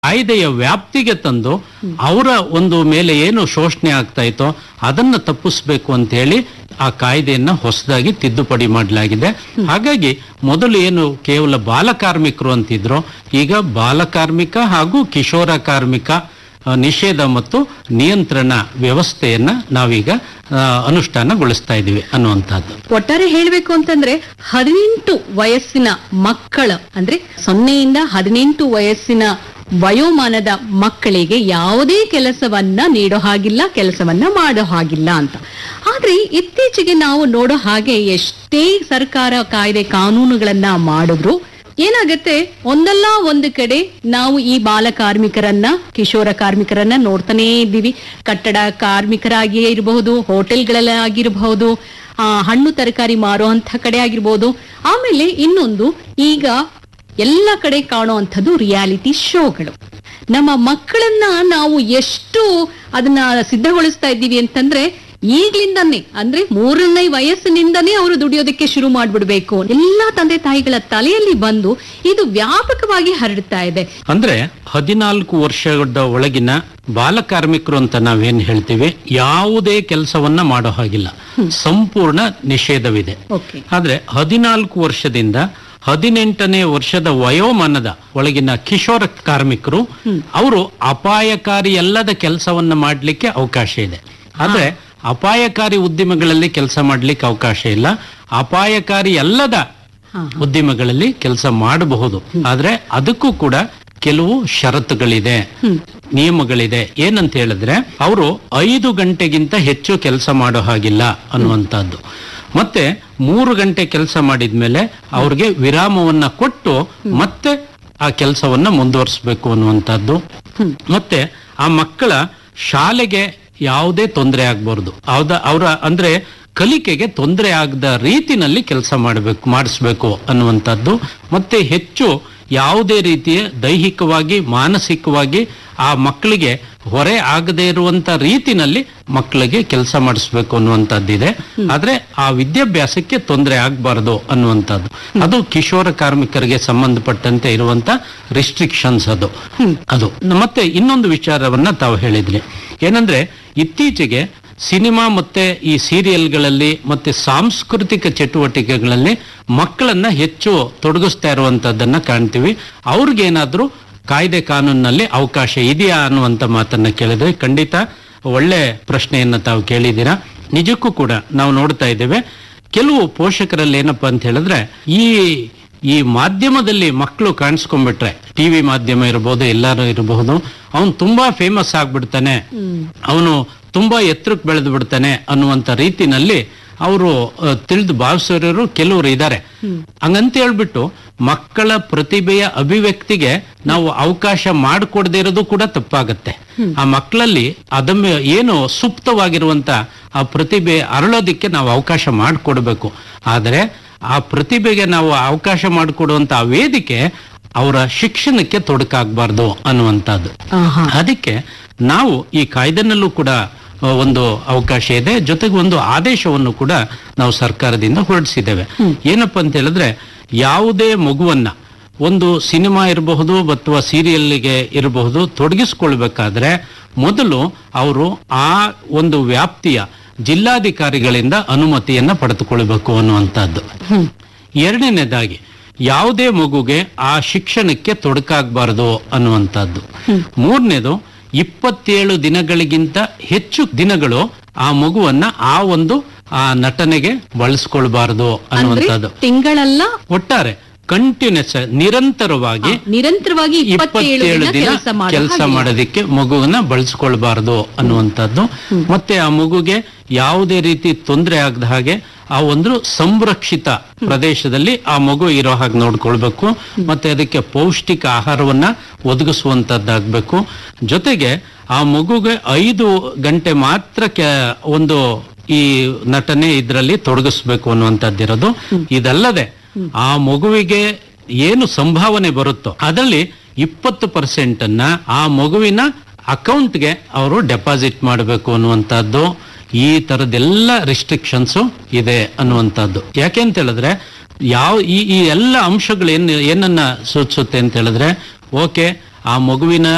ಕಾಯ್ದೆಯ ವ್ಯಾಪ್ತಿಗೆ ತಂದು ಅವರ ಒಂದು ಮೇಲೆ ಏನು ಶೋಷಣೆ ಆಗ್ತಾ ಇತ್ತೋ ಅದನ್ನ ತಪ್ಪಿಸ್ಬೇಕು ಅಂತ ಹೇಳಿ ಆ ಕಾಯ್ದೆಯನ್ನ ಹೊಸದಾಗಿ ತಿದ್ದುಪಡಿ ಮಾಡಲಾಗಿದೆ ಹಾಗಾಗಿ ಮೊದಲು ಏನು ಕೇವಲ ಬಾಲಕಾರ್ಮಿಕರು ಅಂತಿದ್ರು ಈಗ ಬಾಲಕಾರ್ಮಿಕ ಹಾಗೂ ಕಿಶೋರ ಕಾರ್ಮಿಕ ಆ, ನಿಷೇಧ ಮತ್ತು ನಿಯಂತ್ರಣ ವ್ಯವಸ್ಥೆಯನ್ನ ನಾವೀಗ ಆ, ಅನುಷ್ಠಾನಗೊಳಿಸ್ತಾ ಇದ್ದೀವಿ ಅನ್ನುವಂಥದ್ದು ಒಟ್ಟಾರೆ ಹೇಳಬೇಕು ಅಂತಂದ್ರೆ ಹದಿನೆಂಟು ವಯಸ್ಸಿನ ಮಕ್ಕಳ ಅಂದ್ರೆ ಸೊನ್ನೆಯಿಂದ ಹದಿನೆಂಟು ವಯಸ್ಸಿನ ವಯೋಮಾನದ ಮಕ್ಕಳಿಗೆ ಯಾವುದೇ ಕೆಲಸವನ್ನ ನೀಡೋ ಹಾಗಿಲ್ಲ ಕೆಲಸವನ್ನ ಮಾಡೋ ಹಾಗಿಲ್ಲ ಅಂತ ಆದ್ರೆ ಇತ್ತೀಚೆಗೆ ನಾವು ನೋಡೋ ಹಾಗೆ ಎಷ್ಟೇ ಸರ್ಕಾರ ಕಾಯ್ದೆ ಕಾನೂನುಗಳನ್ನ ಮಾಡಿದ್ರು ಏನಾಗತ್ತೆ ಒಂದಲ್ಲ ಒಂದು ಕಡೆ ನಾವು ಈ ಬಾಲ ಕಾರ್ಮಿಕರನ್ನ ಕಿಶೋರ ಕಾರ್ಮಿಕರನ್ನ ನೋಡ್ತಾನೇ ಇದ್ದೀವಿ ಕಟ್ಟಡ ಕಾರ್ಮಿಕರಾಗಿಯೇ ಇರಬಹುದು ಹೋಟೆಲ್ಗಳಲ್ಲಿ ಆಗಿರಬಹುದು ಆ, ಹಣ್ಣು ತರಕಾರಿ ಮಾರುವಂತ ಕಡೆ ಆಗಿರ್ಬೋದು ಆಮೇಲೆ ಇನ್ನೊಂದು ಈಗ ಎಲ್ಲ ಕಡೆ ಕಾಣುವಂಥದ್ದು ರಿಯಾಲಿಟಿ ಶೋಗಳು ನಮ್ಮ ಮಕ್ಕಳನ್ನ ನಾವು ಎಷ್ಟು ಅದನ್ನ ಸಿದ್ಧಗೊಳಿಸ್ತಾ ಇದ್ದೀವಿ ಅಂತಂದ್ರೆ ಈಗ್ಲಿಂದಾನೇ ಅಂದ್ರೆ ಮೂರನೇ ವಯಸ್ಸಿನಿಂದನೇ ಅವರು ದುಡಿಯೋದಕ್ಕೆ ಶುರು ಮಾಡ್ಬಿಡ್ಬೇಕು ಎಲ್ಲಾ ತಂದೆ ತಾಯಿಗಳ ತಲೆಯಲ್ಲಿ ಬಂದು ಇದು ವ್ಯಾಪಕವಾಗಿ ಹರಡ್ತಾ ಇದೆ ಅಂದ್ರೆ ಹದಿನಾಲ್ಕು ವರ್ಷದ ಒಳಗಿನ ಬಾಲಕಾರ್ಮಿಕರು ಅಂತ ನಾವೇನ್ ಹೇಳ್ತೀವಿ ಯಾವುದೇ ಕೆಲಸವನ್ನ ಮಾಡೋ ಹಾಗಿಲ್ಲ ಸಂಪೂರ್ಣ ನಿಷೇಧವಿದೆ ಓಕೆ ಆದ್ರೆ ಹದಿನಾಲ್ಕು ವರ್ಷದಿಂದ ಹದಿನೆಂಟನೇ ವರ್ಷದ ವಯೋಮಾನದ ಒಳಗಿನ ಕಿಶೋರ ಕಾರ್ಮಿಕರು ಅವರು ಅಪಾಯಕಾರಿ ಅಲ್ಲದ ಕೆಲಸವನ್ನ ಮಾಡಲಿಕ್ಕೆ ಅವಕಾಶ ಇದೆ ಆದ್ರೆ ಅಪಾಯಕಾರಿ ಉದ್ಯಮಗಳಲ್ಲಿ ಕೆಲಸ ಮಾಡ್ಲಿಕ್ಕೆ ಅವಕಾಶ ಇಲ್ಲ ಅಪಾಯಕಾರಿ ಅಲ್ಲದ ಹಾ, ಉದ್ಯಮಗಳಲ್ಲಿ ಕೆಲಸ ಮಾಡಬಹುದು ಆದ್ರೆ ಅದಕ್ಕೂ ಕೂಡ ಕೆಲವು ಷರತ್ತುಗಳಿದೆ ನಿಯಮಗಳಿದೆ ಏನಂತ ಹೇಳಿದ್ರೆ ಅವರು ಐದು ಗಂಟೆಗಿಂತ ಹೆಚ್ಚು ಕೆಲಸ ಮಾಡೋ ಹಾಗಿಲ್ಲ ಅನ್ನುವಂಥದ್ದು ಮತ್ತೆ ಮೂರು ಗಂಟೆ ಕೆಲಸ ಮಾಡಿದ್ಮೇಲೆ ಅವ್ರಿಗೆ ವಿರಾಮವನ್ನ ಕೊಟ್ಟು ಮತ್ತೆ ಆ ಕೆಲಸವನ್ನ ಮುಂದುವರಿಸಬೇಕು ಅನ್ನುವಂಥದ್ದು ಮತ್ತೆ ಆ ಮಕ್ಕಳ ಶಾಲೆಗೆ ಯಾವುದೇ ತೊಂದರೆ ಆಗ್ಬಾರ್ದು ಯಾವ್ದ ಅವರ ಅಂದ್ರೆ ಕಲಿಕೆಗೆ ತೊಂದರೆ ಆಗದ ರೀತಿನಲ್ಲಿ ಕೆಲಸ ಮಾಡಬೇಕು ಮಾಡಿಸ್ಬೇಕು ಅನ್ನುವಂಥದ್ದು ಮತ್ತೆ ಹೆಚ್ಚು ಯಾವುದೇ ರೀತಿಯ ದೈಹಿಕವಾಗಿ ಮಾನಸಿಕವಾಗಿ ಆ ಮಕ್ಕಳಿಗೆ ಹೊರೆ ಆಗದೇ ಇರುವಂತ ರೀತಿನಲ್ಲಿ ಮಕ್ಕಳಿಗೆ ಕೆಲಸ ಮಾಡಿಸ್ಬೇಕು ಅನ್ನುವಂಥದ್ದಿದೆ ಆದ್ರೆ ಆ ವಿದ್ಯಾಭ್ಯಾಸಕ್ಕೆ ತೊಂದರೆ ಆಗಬಾರದು ಅನ್ನುವಂಥದ್ದು ಅದು ಕಿಶೋರ ಕಾರ್ಮಿಕರಿಗೆ ಸಂಬಂಧಪಟ್ಟಂತೆ ಇರುವಂತ ರಿಸ್ಟ್ರಿಕ್ಷನ್ಸ್ ಅದು ಅದು ಮತ್ತೆ ಇನ್ನೊಂದು ವಿಚಾರವನ್ನ ತಾವು ಹೇಳಿದ್ರಿ ಏನಂದ್ರೆ ಇತ್ತೀಚೆಗೆ ಸಿನಿಮಾ ಮತ್ತೆ ಈ ಸೀರಿಯಲ್ಗಳಲ್ಲಿ ಮತ್ತೆ ಸಾಂಸ್ಕೃತಿಕ ಚಟುವಟಿಕೆಗಳಲ್ಲಿ ಮಕ್ಕಳನ್ನ ಹೆಚ್ಚು ತೊಡಗಿಸ್ತಾ ಇರುವಂತದ್ದನ್ನ ಕಾಣ್ತೀವಿ ಅವ್ರಿಗೇನಾದ್ರೂ ಕಾಯ್ದೆ ಕಾನೂನಿನಲ್ಲಿ ಅವಕಾಶ ಇದೆಯಾ ಅನ್ನುವಂತ ಮಾತನ್ನ ಕೇಳಿದ್ರೆ ಖಂಡಿತ ಒಳ್ಳೆ ಪ್ರಶ್ನೆಯನ್ನ ತಾವು ಕೇಳಿದ್ದೀರಾ ನಿಜಕ್ಕೂ ಕೂಡ ನಾವು ನೋಡ್ತಾ ಇದ್ದೇವೆ ಕೆಲವು ಪೋಷಕರಲ್ಲಿ ಏನಪ್ಪಾ ಅಂತ ಹೇಳಿದ್ರೆ ಈ ಈ ಮಾಧ್ಯಮದಲ್ಲಿ ಮಕ್ಕಳು ಕಾಣಿಸ್ಕೊಂಡ್ಬಿಟ್ರೆ ಟಿವಿ ಮಾಧ್ಯಮ ಇರಬಹುದು ಎಲ್ಲಾರು ಇರಬಹುದು ಅವನು ತುಂಬಾ ಫೇಮಸ್ ಆಗ್ಬಿಡ್ತಾನೆ ಅವನು ತುಂಬಾ ಎತ್ತರಕ್ಕೆ ಬೆಳೆದು ಬಿಡ್ತಾನೆ ಅನ್ನುವಂತ ರೀತಿನಲ್ಲಿ ಅವರು ತಿಳಿದು ಭಾವಿಸೋರು ಕೆಲವರು ಇದ್ದಾರೆ ಹಂಗಂತ ಹೇಳ್ಬಿಟ್ಟು ಮಕ್ಕಳ ಪ್ರತಿಭೆಯ ಅಭಿವ್ಯಕ್ತಿಗೆ ನಾವು ಅವಕಾಶ ಮಾಡಿಕೊಡದೇ ಇರೋದು ಕೂಡ ತಪ್ಪಾಗತ್ತೆ ಆ ಮಕ್ಕಳಲ್ಲಿ ಅದಮ್ಮ ಏನು ಸುಪ್ತವಾಗಿರುವಂತ ಆ ಪ್ರತಿಭೆ ಅರಳೋದಿಕ್ಕೆ ನಾವು ಅವಕಾಶ ಮಾಡಿಕೊಡ್ಬೇಕು ಆದರೆ ಆ ಪ್ರತಿಭೆಗೆ ನಾವು ಅವಕಾಶ ಮಾಡಿಕೊಡುವಂತ ಆ ವೇದಿಕೆ ಅವರ ಶಿಕ್ಷಣಕ್ಕೆ ತೊಡಕಾಗಬಾರ್ದು ಅನ್ನುವಂಥದ್ದು ಆಹಾ. ಅದಕ್ಕೆ ನಾವು ಈ ಕಾಯ್ದೆನಲ್ಲೂ ಕೂಡ ಆ, ಒಂದು ಅವಕಾಶ ಇದೆ ಜೊತೆಗೆ ಒಂದು ಆದೇಶವನ್ನು ಕೂಡ ನಾವು ಸರ್ಕಾರದಿಂದ ಹೊರಡಿಸಿದ್ದೇವೆ ಏನಪ್ಪಾ ಅಂತ ಹೇಳಿದ್ರೆ ಯಾವುದೇ ಮಗುವನ್ನ ಒಂದು ಸಿನಿಮಾ ಇರಬಹುದು ಅಥವಾ ಸೀರಿಯಲ್ಗೆ ಇರಬಹುದು ತೊಡಗಿಸ್ಕೊಳ್ಬೇಕಾದ್ರೆ ಮೊದಲು ಅವರು ಆ ಒಂದು ವ್ಯಾಪ್ತಿಯ ಜಿಲ್ಲಾಧಿಕಾರಿಗಳಿಂದ ಅನುಮತಿಯನ್ನ ಪಡೆದುಕೊಳ್ಬೇಕು ಅನ್ನುವಂಥದ್ದು ಎರಡನೇದಾಗಿ ಯಾವುದೇ ಮಗುಗೆ ಆ ಶಿಕ್ಷಣಕ್ಕೆ ತೊಡಕಾಗಬಾರದು ಅನ್ನುವಂಥದ್ದು ಮೂರನೇದು ಇಪ್ಪತ್ತೇಳು ದಿನಗಳಿಗಿಂತ ಹೆಚ್ಚು ದಿನಗಳು ಆ ಮಗುವನ್ನ ಆ ಒಂದು ಆ ನಟನೆಗೆ ಬಳಸ್ಕೊಳ್ಬಾರದು ಅಂದ್ರೆ ಅನ್ನುವಂಥದ್ದು ತಿಂಗಳಲ್ಲ ಒಟ್ಟಾರೆ ಕಂಟಿನ್ಯೂಸ್ ನಿರಂತರವಾಗಿ ನಿರಂತರವಾಗಿ ಇಪ್ಪತ್ತೇಳು ಇಪ್ಪತ್ತೇಳು ದಿನ ದಿನ ಕೆಲಸ ಮಾಡೋ ಕೆಲಸ ಹಾಗಿಲ್ಲ. ಮಾಡೋದಕ್ಕೆ ಮಗುವನ್ನ ಬಳಸ್ಕೊಳ್ಬಾರದು ಅನ್ನುವಂಥದ್ದು ಮತ್ತೆ ಆ ಮಗುಗೆ ಯಾವುದೇ ರೀತಿ ತೊಂದರೆ ಆಗದ ಹಾಗೆ ಆ ಒಂದು ಸಂರಕ್ಷಿತ ಪ್ರದೇಶದಲ್ಲಿ ಆ ಮಗು ಇರೋ ಹಾಗೆ ನೋಡ್ಕೊಳ್ಬೇಕು ಮತ್ತೆ ಅದಕ್ಕೆ ಪೌಷ್ಟಿಕ ಆಹಾರವನ್ನ ಒದಗಿಸುವಂತದ್ದಾಗಬೇಕು ಜೊತೆಗೆ ಆ ಮಗುಗೆ ಐದು ಗಂಟೆ ಮಾತ್ರ ಕೆ- ಒಂದು ಈ ನಟನೆ ಇದರಲ್ಲಿ ತೊಡಗಿಸ್ಬೇಕು ಅನ್ನುವಂಥದ್ದಿರೋದು ಇದಲ್ಲದೆ ಆ ಮಗುವಿಗೆ ಏನು ಸಂಭಾವನೆ ಬರುತ್ತೋ ಅದರಲ್ಲಿ ಇಪ್ಪತ್ತು ಪರ್ಸೆಂಟ್ ಅನ್ನ ಆ ಮಗುವಿನ ಅಕೌಂಟ್ಗೆ ಅವರು ಡೆಪಾಸಿಟ್ ಮಾಡಬೇಕು ಅನ್ನುವಂಥದ್ದು ಈ ತರದೆಲ್ಲ ರಿಸ್ಟ್ರಿಕ್ಷನ್ಸ್ ಇದೆ ಅನ್ನುವಂಥದ್ದು ಯಾಕೆ ಅಂತ ಹೇಳಿದ್ರೆ ಯಾವ ಈ ಈ ಎಲ್ಲ ಅಂಶಗಳು ಏನ್ ಏನನ್ನ ಸೂಚಿಸುತ್ತೆ ಅಂತ ಹೇಳಿದ್ರೆ ಓಕೆ ಆ ಮಗುವಿನ